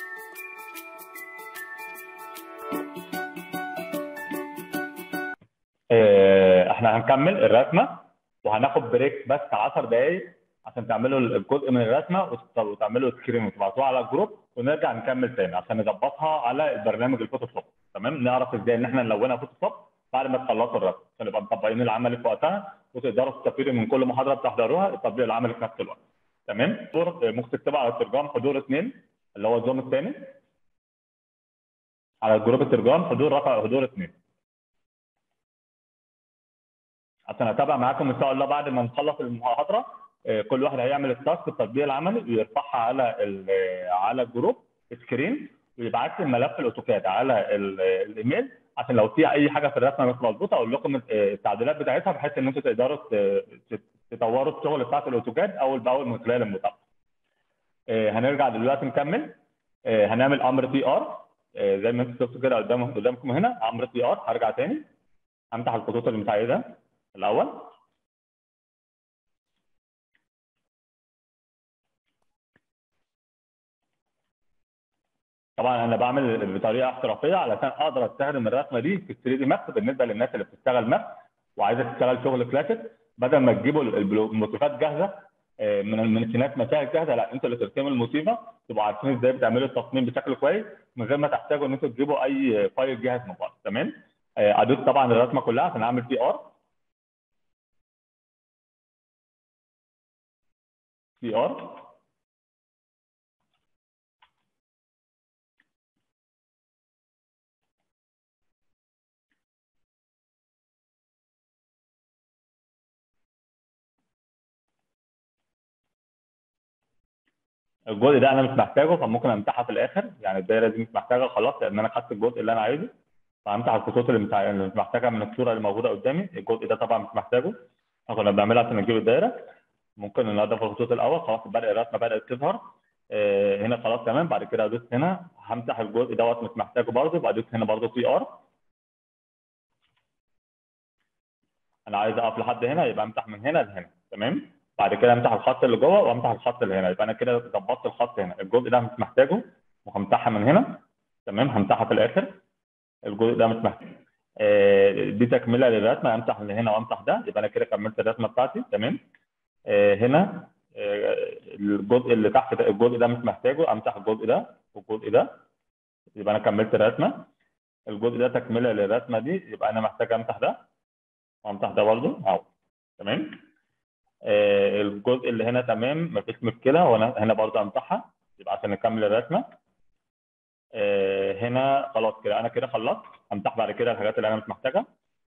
آه، احنا هنكمل الرسمه وهناخد بريك بس 10 دقائق عشان تعملوا الجزء من الرسمه وت- وتعملوا سكرين وتبعتوها على الجروب ونرجع نكمل تاني عشان نظبطها على البرنامج الفوتوشوب تمام نعرف ازاي ان احنا نلونها فوتوشوب بعد ما تخلصوا الرسم عشان نبقى مطبقين العملي في وقتها وتقدروا تستفيدوا من كل محاضره بتحضروها التطبيق العملي في نفس الوقت تمام دور آه، ممكن تكتبوا على الترجمه حضور اثنين اللي هو الزوم الثاني على الجروب الترجمه حضور رقم حضور اثنين عشان اتابع معاكم ان شاء الله بعد ما نخلص المحاضره آه، كل واحد هيعمل التاسك التطبيق العملي ويرفعها على ال- آه، على الجروب سكرين ويبعت لي الملف الاوتوكاد على ال- آه، الايميل عشان لو في اي حاجه في الرسمه مش مظبوطه اقول لكم آه، التعديلات بتاعتها بحيث ان انتوا تقدروا ت- ت- تطوروا الشغل بتاعت الاوتوكاد اول باول من خلال المتابعه. آه، هنرجع دلوقتي نكمل آه، هنعمل امر تي ار زي ما انتوا شفتوا كده قدام قدامكم هنا امر تي ار هرجع تاني همسح الخطوط اللي متعيده الاول طبعا انا بعمل بطريقه احترافيه علشان اقدر استخدم الرسمه دي في 3 دي ماكس بالنسبه للناس اللي بتشتغل ماكس وعايزه تشتغل شغل كلاسيك بدل ما تجيبوا البلو- الموتيفات جاهزه آه، من المنشنات مشاهد جاهزه لا انتوا اللي ترسموا الموتيفه تبقوا عارفين ازاي بتعملوا التصميم بشكل كويس من غير ما تحتاجوا ان انتوا تجيبوا اي فايل جاهز من بره تمام آه، ادوس طبعا الرسمه كلها عشان اعمل بي ار بي ار الجزء ده انا مش محتاجه فممكن امسحها في الاخر يعني الدايره دي مش محتاجه خلاص لان انا خدت الجزء اللي انا عايزه فامسح الخطوط اللي مش اللي مش محتاجها من الصوره اللي موجوده قدامي الجزء ده طبعا مش محتاجه احنا كنا بنعملها عشان نجيب الدايره ممكن ننضف الخطوط الاول خلاص بدأ الرسمه بدات تظهر آه، هنا خلاص تمام بعد كده ادوس هنا همسح الجزء دوت مش محتاجه برضه يبقى ادوس هنا برضه بي ار انا عايز اقف لحد هنا يبقى امسح من هنا لهنا تمام بعد كده امسح الخط اللي جوه وامسح الخط اللي هنا يبقى انا كده ظبطت الخط هنا الجزء ده مش محتاجه وهمسحها من هنا تمام همسحها في الاخر الجزء ده مش محتاج آه، دي تكمله للرسمه امسح من هنا وامسح ده يبقى انا كده كملت الرسمه بتاعتي تمام آه، هنا آه، الجزء اللي تحت ده الجزء ده مش محتاجه امسح الجزء ده والجزء ده يبقى انا كملت الرسمه الجزء ده تكمله للرسمه دي يبقى انا محتاج امسح ده وامسح ده برضه اهو تمام آه، الجزء اللي هنا تمام مفيش مشكله وانا هنا برضه امسحها يبقى عشان نكمل الرسمه آه، هنا خلاص كده انا كده خلصت امسح بعد كده الحاجات اللي انا مش محتاجها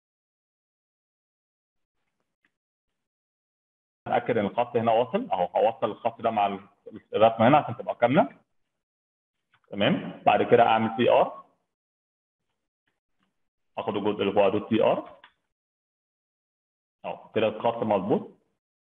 اتاكد ان الخط هنا واصل اهو هوصل الخط ده مع الرسمه هنا عشان تبقى كامله تمام بعد كده اعمل تي ار اخد الجزء اللي هو تي ار اهو كده الخط مظبوط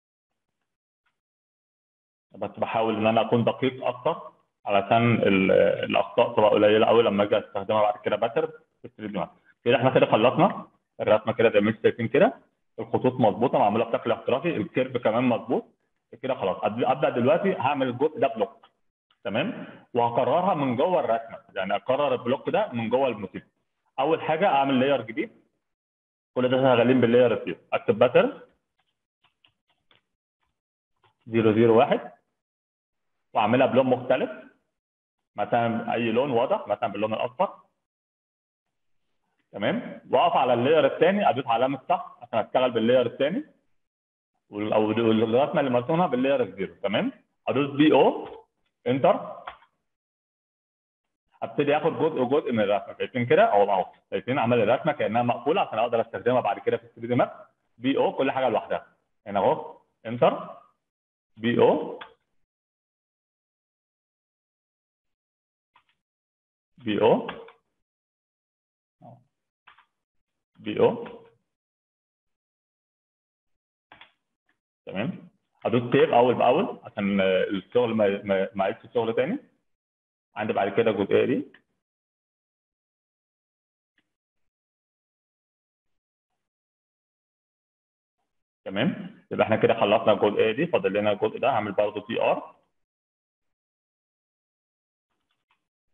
بس بحاول ان انا اكون دقيق اكتر علشان ال- الاخطاء تبقى قليله قوي لما اجي استخدمها بعد كده باتر في 3 دي كده احنا كده خلصنا الرسمه كده زي ما انتم شايفين كده الخطوط مظبوطه معموله بشكل احترافي الكيرف كمان مظبوط كده خلاص أد- ابدا دلوقتي هعمل الجزء ده بلوك تمام وهكررها من جوه الرسمه يعني اكرر البلوك ده من جوه الموتيف اول حاجه اعمل لاير جديد كل ده شغالين باللاير ريفيو اكتب باتر 001 واعملها بلون مختلف مثلا اي لون واضح مثلا باللون الاصفر تمام واقف على اللاير الثاني ادوس علامه صح عشان اشتغل باللاير الثاني وال- او الرسمه اللي مرسومها باللاير الزيرو تمام ادوس بي او انتر ابتدي اخد جزء جزء من الرسمه شايفين كده اهو اهو شايفين عمل الرسمه كانها مقفوله عشان اقدر استخدمها بعد كده في 3 دي ماب بي او كل حاجه لوحدها هنا اهو انتر بي او بي او بي او تمام هدوس تيب اول باول عشان آه، الشغل ما ما ما يعيدش شغل تاني عندي بعد كده الجزئيه دي تمام يبقى احنا كده خلصنا الجزئيه دي فاضل لنا الجزء ده هعمل برضه تي ار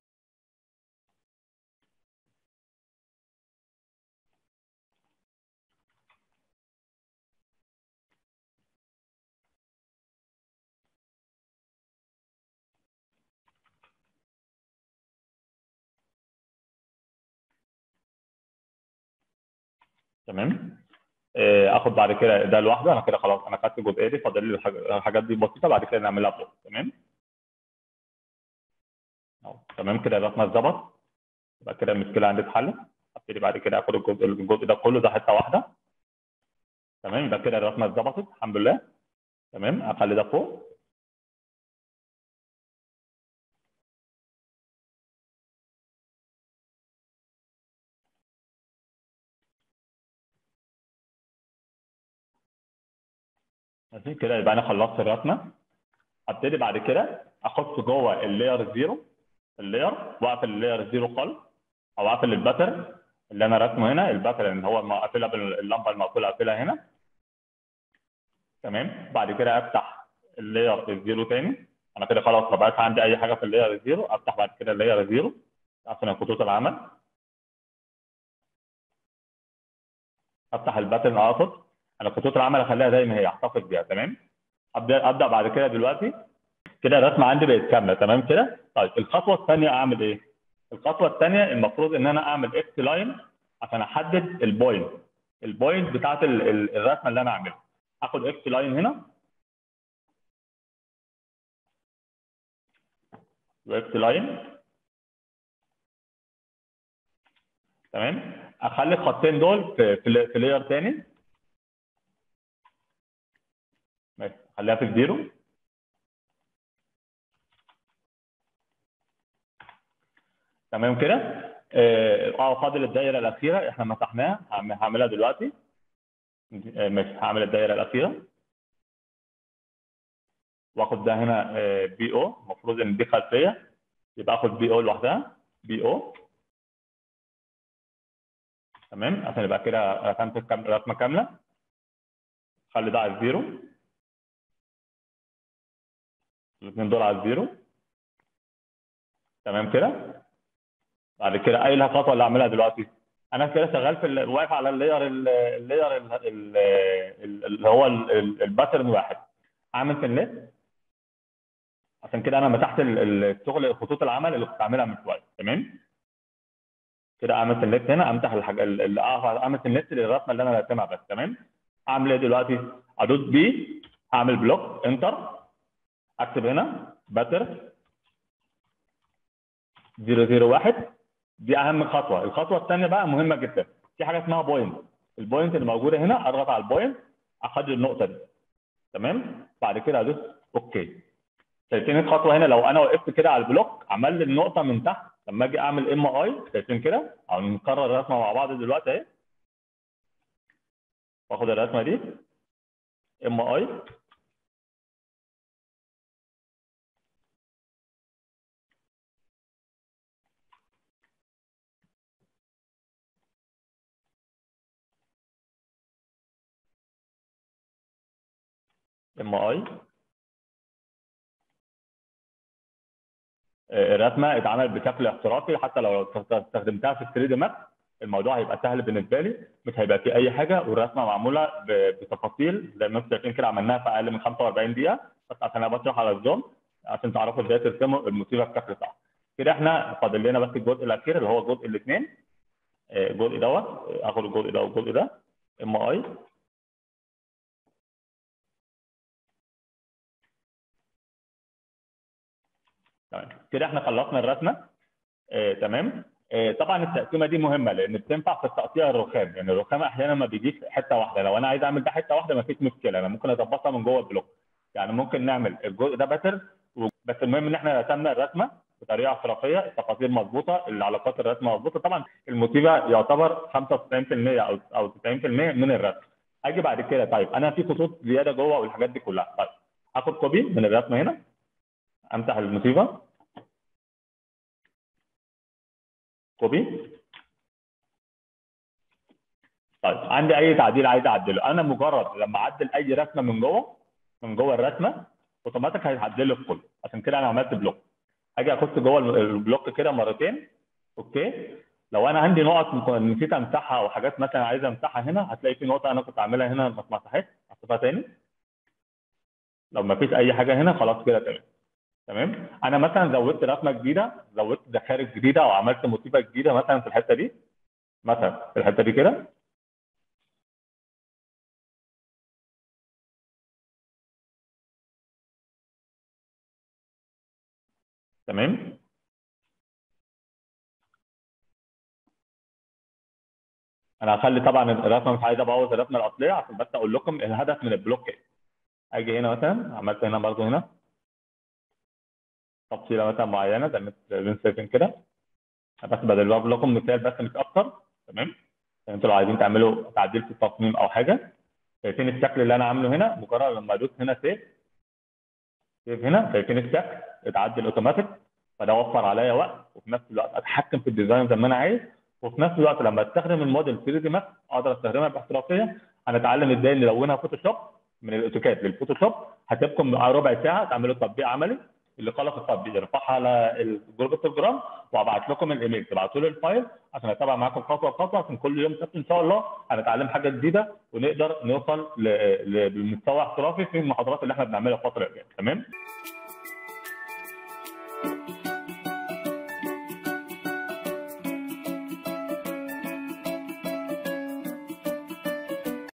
تمام آه، اخد بعد كده ده لوحده انا كده خلاص انا خدت الجزئيه دي فاضل لي الحاج- الحاجات دي بسيطه بعد كده نعملها بلوك تمام أهو. تمام كده الرسمه اتظبط يبقى كده المشكله عندي اتحلت ابتدي بعد كده اخد الجزء الجزء ده كله ده حته واحده تمام يبقى كده الرسمه اتظبطت الحمد لله تمام اخلي ده فوق ماشي كده يبقى انا خلصت الرسمه ابتدي بعد كده اخش جوه اللاير زيرو اللاير واقفل اللاير زيرو خالص او اقفل الباترن اللي انا راسمه هنا الباترن اللي هو مقفلها باللمبه المقفوله اقفلها هنا تمام بعد كده افتح اللاير الزيرو تاني انا كده خلاص ما بقاش عندي اي حاجه في اللاير الزيرو افتح بعد كده اللاير الزيرو عشان خطوط العمل افتح الباترن اقصد انا خطوط العمل اخليها زي ما هي احتفظ بيها تمام ابدا ابدا بعد كده دلوقتي كده الرسمه عندي بقت كامله تمام كده طيب الخطوه الثانيه اعمل ايه الخطوه الثانيه المفروض ان انا اعمل اكس لاين عشان احدد البوينت البوينت بتاعت ال- ال- الرسمه اللي انا اعملها اخد اكس لاين هنا واكس لاين تمام اخلي الخطين دول في في, في لاير تاني ماشي خليها في الزيرو تمام كده اه آه، فاضل الدايره الاخيره احنا مسحناها هعم- هعملها دلوقتي آه، ماشي هعمل الدايره الاخيره واخد ده هنا بي او المفروض ان دي خلفيه يبقى اخد بي او لوحدها بي او تمام عشان يبقى كده رسمت الكام- رسمه كامله خلي ده على الزيرو الاثنين دول على الزيرو تمام كده بعد كده اي لها خطوه اللي اعملها دلوقتي انا كده شغال في ال- واقف على اللاير ال- اللاير ال- ال- ال- اللي هو ال- ال- الباترن واحد اعمل في النت عشان كده انا مسحت ال- ال- الشغل خطوط العمل اللي كنت عاملها من شويه تمام كده اعمل في النت هنا امسح الحاجه ال- ال- اعمل في النت للرسمه اللي انا راسمها بس تمام اعمل ايه دلوقتي ادوس بي اعمل بلوك انتر اكتب هنا باتر 001 دي اهم خطوه الخطوه الثانيه بقى مهمه جدا في حاجه اسمها بوينت البوينت اللي موجوده هنا اضغط على البوينت اخد النقطه دي تمام بعد كده ادوس اوكي شايفين الخطوه هنا لو انا وقفت كده على البلوك عمل لي النقطه من تحت لما اجي اعمل ام اي شايفين كده او نكرر الرسمه مع بعض دلوقتي اهي واخد الرسمه دي ام اي ام اي الرسمه اتعملت بشكل احترافي حتى لو استخدمتها في 3 دي ماكس الموضوع هيبقى سهل بالنسبه لي مش هيبقى فيه اي حاجه والرسمه معموله ب- بتفاصيل زي ما انتم شايفين كده عملناها في اقل من 45 دقيقه بس عشان انا بشرح على الزوم عشان تعرفوا ازاي ترسموا الموسيقى بشكل صح كده احنا فاضل لنا بس الجزء الاخير اللي هو الجزء الاثنين الجزء دوت آه، اخد الجزء ده والجزء ده ام اي تمام كده احنا خلصنا الرسمه آه، تمام آه، طبعا التقسيمه دي مهمه لان بتنفع في التقطيع الرخام يعني الرخام احيانا ما بيجيش حته واحده لو انا عايز اعمل ده حته واحده ما فيش مشكله انا ممكن اظبطها من جوه البلوك يعني ممكن نعمل الجزء ده باتر و- بس المهم ان احنا رسمنا الرسمه بطريقه احترافيه التفاصيل مظبوطه العلاقات الرسمه مظبوطه طبعا الموتيفا يعتبر 95% او او 90% من الرسم اجي بعد كده طيب انا في خطوط زياده جوه والحاجات دي كلها طيب هاخد كوبي من الرسمه هنا امسح الموتيفا كوبي طيب عندي اي تعديل عايز اعدله انا مجرد لما اعدل اي رسمه من جوه من جوه الرسمه اوتوماتيك هيعدل لي الكل عشان كده انا عملت بلوك اجي اخش جوه البلوك كده مرتين اوكي لو انا عندي نقط مك- نسيت امسحها او حاجات مثلا عايز امسحها هنا هتلاقي في نقطه انا كنت عاملها هنا ما اتمسحتش احطها تاني لو ما فيش اي حاجه هنا خلاص كده تمام تمام انا مثلا زودت رسمه جديده زودت زخارف جديده او عملت موتيفه جديده مثلا في الحته دي مثلا في الحته دي كده تمام انا هخلي طبعا الرسمه مش عايز ابوظ الرسمه الاصليه عشان بس اقول لكم الهدف من البلوك ايه اجي هنا مثلا عملت هنا برضه هنا تفصيله مثلا معينه زي ما انتم شايفين كده بس بدل لكم مثال بس مش اكتر تمام يعني انتوا لو عايزين تعملوا تعديل في التصميم او حاجه شايفين الشكل اللي انا عامله هنا مجرد لما ادوس هنا سيف سيف هنا شايفين الشكل اتعدل اوتوماتيك فده وفر عليا وقت وفي نفس الوقت اتحكم في الديزاين زي ما انا عايز وفي نفس الوقت لما استخدم الموديل 3 دي ماكس اقدر استخدمها باحترافيه هنتعلم ازاي نلونها فوتوشوب من الاوتوكاد للفوتوشوب هتبقى ربع ساعه تعملوا تطبيق عملي اللي خلص التطبيق يرفعها على جروب التليجرام وابعت لكم الايميل تبعتوا لي الفايل عشان اتابع معاكم خطوه بخطوه عشان كل يوم سبت ان شاء الله هنتعلم حاجه جديده ونقدر نوصل لمستوى احترافي في المحاضرات اللي احنا بنعملها الفتره الجايه تمام